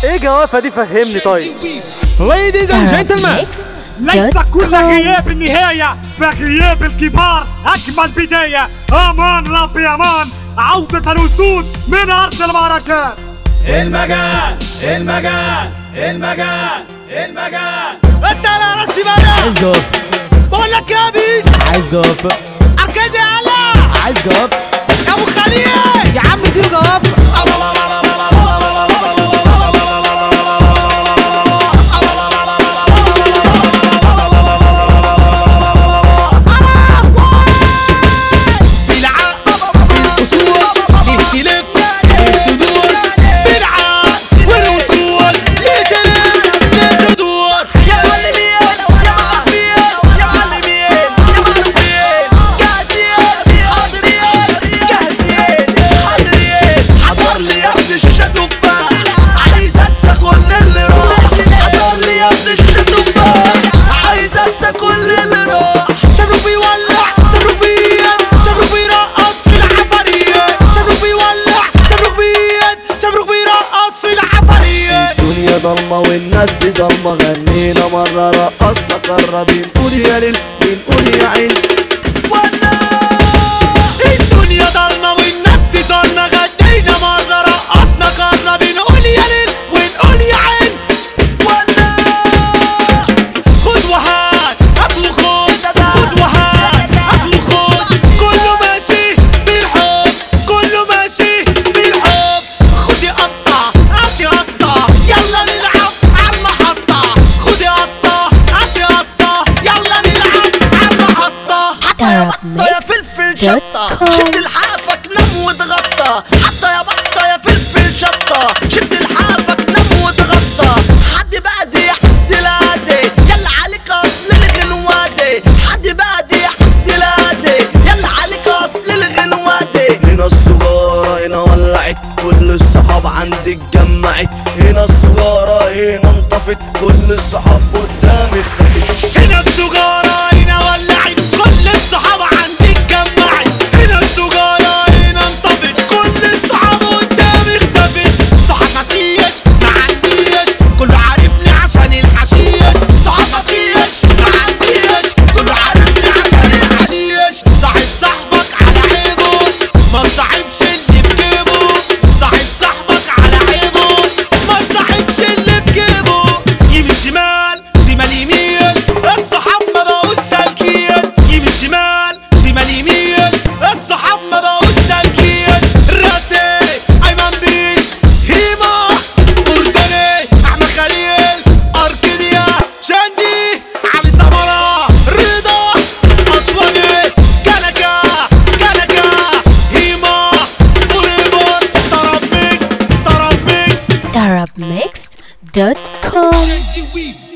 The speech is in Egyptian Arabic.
ايه جوافه دي فهمني طيب Ladies and gentlemen ليس كل غياب النهاية فغياب الكبار أجمل بداية أمان ربي أمان عودة الأسود من أرض المهرجان المجال المجال المجال المجال انت على راسي بقى عايز جوافة بقول لك يا بيه عايز جوافة اركاد يا هلا عايز جوافة يا ابو خليل يا عم اديله جوافة بالعقل بالاصول ليه تلف ليه تدور بالعقل والاصول ليه تلف ليه تدور يا معلمين يا معلمين يا معلمين يا معروفين جاهزين حاضرين جاهزين حاضرين حضر لي يا ابن شيشه تفاح عايز انسى كل اللي راح حضر لي يا ابن شيشه تفاح عايز انسى كل اللي راح شبرو بيولع شبرو بيان شبرو بيرقص في العفارية شبرو بيولع شبرو بيان شبرو بيرقص في العفارية الدنيا ضلمة والناس دي ظلمة غنينا مرة رقصنا قرة بنقول يا ليل بنقول يا عين ولا الدنيا ضلمة والناس دي ظلمة غنينا مرة رقصنا قرة بنقول يا ليل ونقول يا عين ولا خد وهات هات وخد خد وهات هات وخد كله ماشي بالحب كله ماشي بالحب خد يقطع هات يقطع يلا نلعب عالمحطة خد يقطع هات يقطع يلا نلعب عالمحطة حتى يا بطة يا فلفل شطة شد لحافك نام واتغطى حتى يا بطة يا فلفل شطة شد لحافك نام واتغطى حد بادي يا حد لادي يلا عليك اصل الغنوادي حد بادي يا حد لادي يلا عليك اصل الغنوادي هنا السجارة هنا ولعت كل الصحاب عندي اتجمعت هنا السجارة هنا انطفت كل الصحاب قدامي اختفت هنا السجارة هنا ولعت كل الصحاب عندي اتجمعت هنا السجارة هنا انطفت كل الصحاب قدامي اختفت صحاب مفيش ما عنديش كله عارفني عشان الحشيش صحاب مفيش ما عنديش كله عارفني عشان الحشيش صاحب صاحبك على عيبه ما تصاحبش اللي في جيبه صاحب صاحبك على عيبه ما تصاحبش اللي في جيبه يمين شمال شمال يمين الصحاب ما بقوش سالكين يمين شمال شمال يمين الصحاب ما بقوش سالكين راسي ايمن بيس هيما برجاني احمد خليل اركيديا شاندي علي سمرة رضا اسواني كنكا كنكا هيما فوريفر طرب ميكس طرب ميكس Arabmixed.com. Weaves.